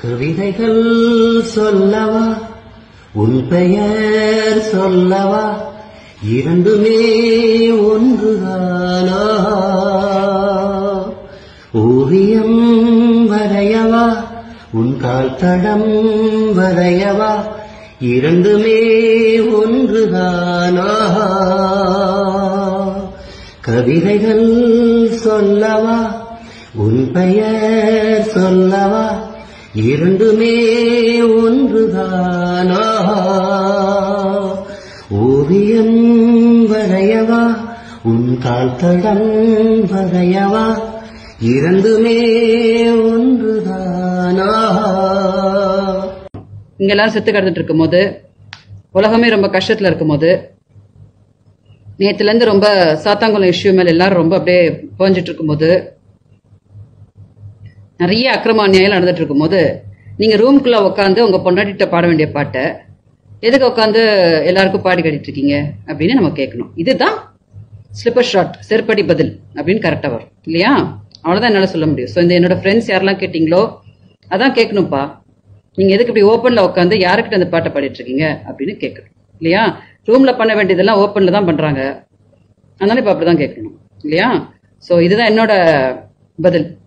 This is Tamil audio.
கவிதைகள் சொல்லவா உன் பெயர் சொல்லவா இரண்டுமே ஒன்றுதானா ஓவியம் வரையவா உன் கால் தடம் வரையவா இரண்டுமே ஒன்றுதானா கவிதைகள் சொல்லவா உன் பெயர் சொல்லவா இரண்டுமே ஒன்றுதானா ஓவியம் வரையவா உன் கால் தடம் வரையவா இரண்டுமே ஒன்றுதானா இங்க எல்லாரும் செத்து கிடந்துட்டு இருக்கும்போது உலகமே ரொம்ப கஷ்டத்துல இருக்கும்போது நேத்துல இருந்து ரொம்ப சாத்தாங்குளம் இஷ்யூ மேல எல்லாரும் ரொம்ப அப்படியே புகஞ்சிட்டு இருக்கும்போது நிறைய அக்கிரம அநியாயம் நடந்துட்டு இருக்கும்போது நீங்க ரூம்குள்ள உட்காந்து உங்க பொண்டாட்டிட்ட பாட வேண்டிய பாட்டை எதுக்கு உட்காந்து எல்லாருக்கும் பாடி கட்டிட்டு இருக்கீங்க அப்படின்னு நம்ம கேட்கணும் இதுதான் ஸ்லிப்பர் ஷாட் செருப்படி பதில் அப்படின்னு கரெக்டா வரும் இல்லையா அவ்வளவுதான் என்னால சொல்ல முடியும் ஸோ இந்த என்னோட ஃப்ரெண்ட்ஸ் யாரெல்லாம் கேட்டீங்களோ அதான் கேட்கணும்ப்பா நீங்க எதுக்கு இப்படி ஓப்பன்ல உட்காந்து யாருக்கிட்ட அந்த பாட்டை பாடிட்டு இருக்கீங்க அப்படின்னு கேட்கணும் இல்லையா ரூம்ல பண்ண வேண்டியதெல்லாம் ஓப்பன்ல தான் பண்றாங்க அதனால இப்ப அப்படிதான் கேட்கணும் இல்லையா சோ இதுதான் என்னோட பதில்